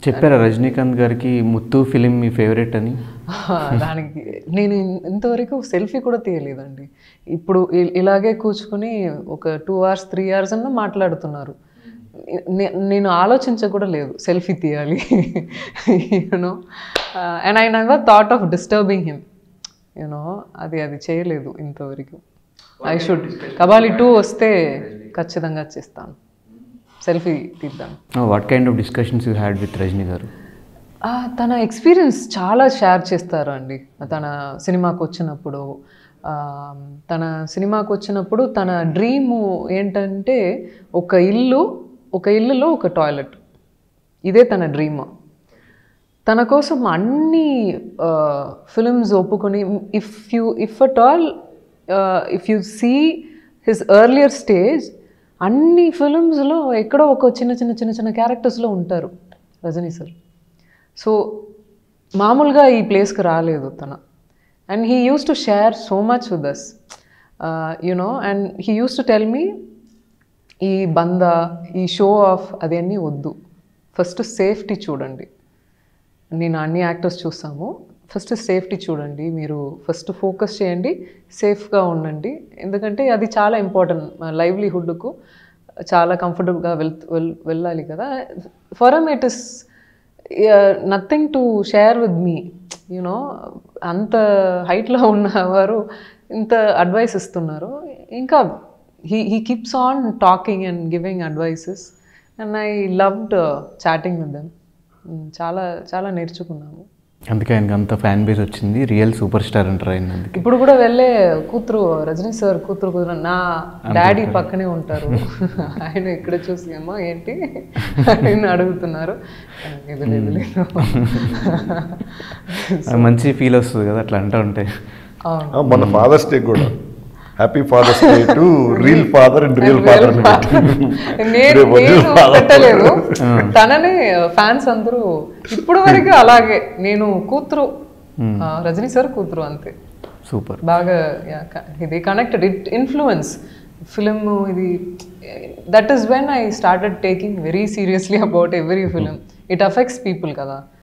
చెప్పారా రజనీకాంత్ గారికి ముత్తు ఫిలిం మీ ఫేవరెట్ అని దానికి నేను ఇన్- ఇంతవరకు సెల్ఫీ కూడా తీయలేదండి ఇప్పుడు ఇ- ఇలాగే కూర్చుకొని ఒక టూ అవర్స్ త్రీ అవర్స్ అన్నా మాట్లాడుతున్నారు నే- నేను ఆలోచించ కూడా లేదు సెల్ఫీ తీయాలి you know and I never thought of disturbing him you know అది అది చేయలేదు ఇంతవరకు ఐ షుడ్ కబాలి టూ వస్తే ఖచ్చితంగా చేస్తాను సెల్ఫీ తీద్దాం what kind of discussions you had with Rajini garu ఆ, తన ఎక్స్పీరియన్స్ చాలా షేర్ చేస్తారు అండి తన సినిమాకి వచ్చినప్పుడు ఆ, తన సినిమాకి వచ్చినప్పుడు తన డ్రీమ్ ఏంటంటే ఒక ఇల్లు ఒక ఇల్లులో ఒక టాయిలెట్ ఇదే తన డ్రీమ్ తన కోసం అన్ని ఫిల్మ్స్ ఒప్పుకొని if you if at all if you see his earlier stage అన్ని ఫిల్మ్స్లో ఎక్కడో ఒక చిన్న చిన్న చిన్న చిన్న క్యారెక్టర్స్లో ఉంటారు రజనీ సార్ సో మామూలుగా ఈ ప్లేస్కి రాలేదు తన and he use to share so much with us you know and he use to tell me ఈ బంద ఈ షో ఆఫ్ అదన్నీ వద్దు ఫస్ట్ సేఫ్టీ చూడండి నేను అన్ని యాక్టర్స్ చూస్తాము ఫస్ట్ సేఫ్టీ చూడండి మీరు ఫస్ట్ ఫోకస్ చేయండి సేఫ్గా ఉండండి ఎందుకంటే అది చాలా ఇంపార్టెంట్ లైవ్లీహుడ్కు చాలా కంఫర్టబుల్గా వెల్ వెల్ వెళ్ళాలి కదా for um it is nothing to share with me you know అంత హైట్లో ఉన్నవారు ఇంత అడ్వైస్ ఇస్తున్నారు ఇంకా he he keeps on talking and giving advices and I loved chatting with them చాలా చాలా నేర్చుకున్నాము అందుకే ఆయనకి అంత ఫ్యాన్ బేస్ వచ్చింది రియల్ సూపర్ స్టార్ అంటారు ఆయన అందుకే ఇప్పుడు కూడా వెళ్ళే కూతురు రజనీ సార్ కూతురు కూతురు నా డాడీ పక్కనే ఉంటారు ఆయన ఇక్కడ చూసి అమ్మా ఏంటి ఆయన అడుగుతున్నారు ఇది లేదు లేదు మంచి ఫీల్ వస్తుంది కదా అట్లా అంటూ ఉంటే అవును ఆ, మన ఫాదర్స్ డే కూడా happy father's day to real father and real father నేను నేను పెట్టలేదు తననే ఫ్యాన్స్ అందరూ ఇప్పుడు వరకు అలాగే నేను కూతురు ఆ, రజనీ సార్ కూతురు అంతే సూపర్ బాగా yeah, క- ఇది కనెక్టెడ్ ఇట్ ఇన్ఫ్లుయెన్స్ ఫిలిం ఇది that is when I started taking very seriously about every film it affects people కదా